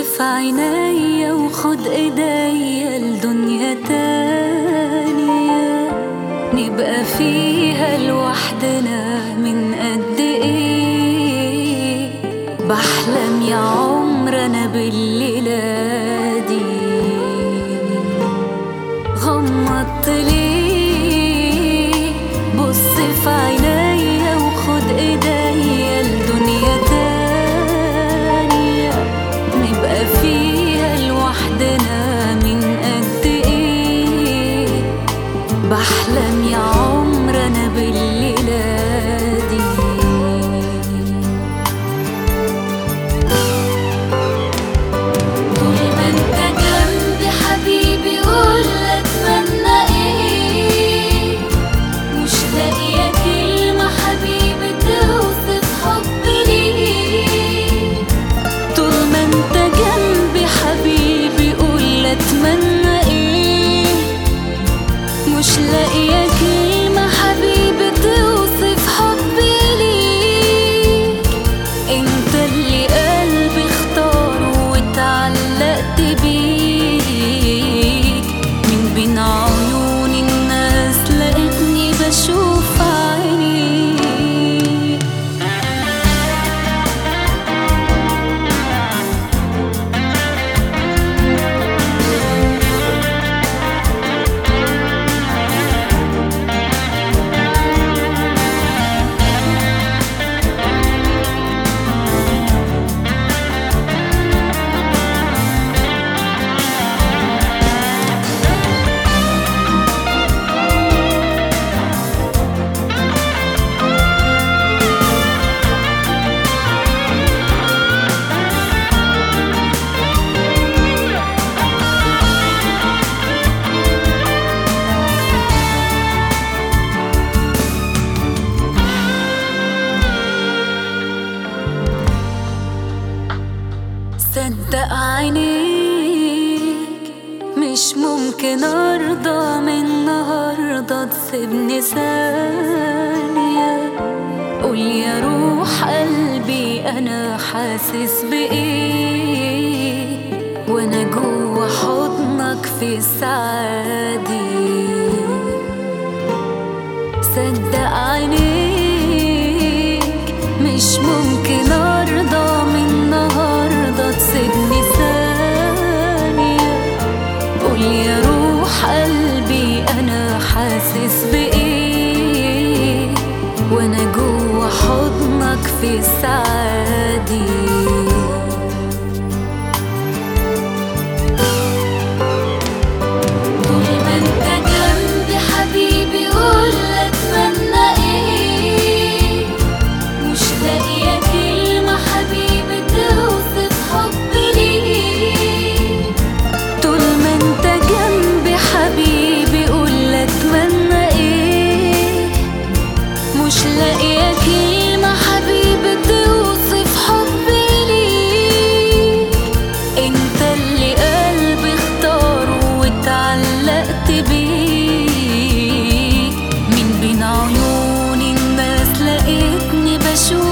في عينيا وخد ايديا لدنيا تانية نبقى فيها لوحدنا من قد ايه بحلم يا عمر انا بالليلة دي غمضت ليه بص في عينيا وخد ايديا لدنيا تانية نبقى فيها لوحدنا من قد ايه بحلم يا عمر انا بالليلة دي طول ما انت جنبي حبيبي قول اتمنى ايه مش لاقيه كلمه حبيبي توصف حبي ليك طول ما انت جنبي حبيبي قول اتمنى ايه مش لاقيه كلمه حبيبي توصف حبي ليك انت اللي قلبي اختاره واتعلقت بيك من بين عيون الناس لقيتني بشوف عينيك صدق عينيك مش ممكن ارضى من النهارده تسيبني ثانية قول يا روح قلبي انا حاسس بايه وانا جوا حضنك في السعادي صدق عينيك مش ممكن ارضى من النهارده تسيبني ثانية قول يا روح قلبي انا حاسس بايه وانا جوا حضنك في سعادي طول ما انت جنبي حبيبي قول اتمنى ايه مش لاقيه كلمه حبيبي توصف حبي ليك طول ما انت جنبي حبيبي قول اتمنى ايه مش لاقيه كلمه حبيبي توصف حبي ليك انت اللي قلبي اختاره واتعلقت بيك من بين عيون الناس لقيتني بشوف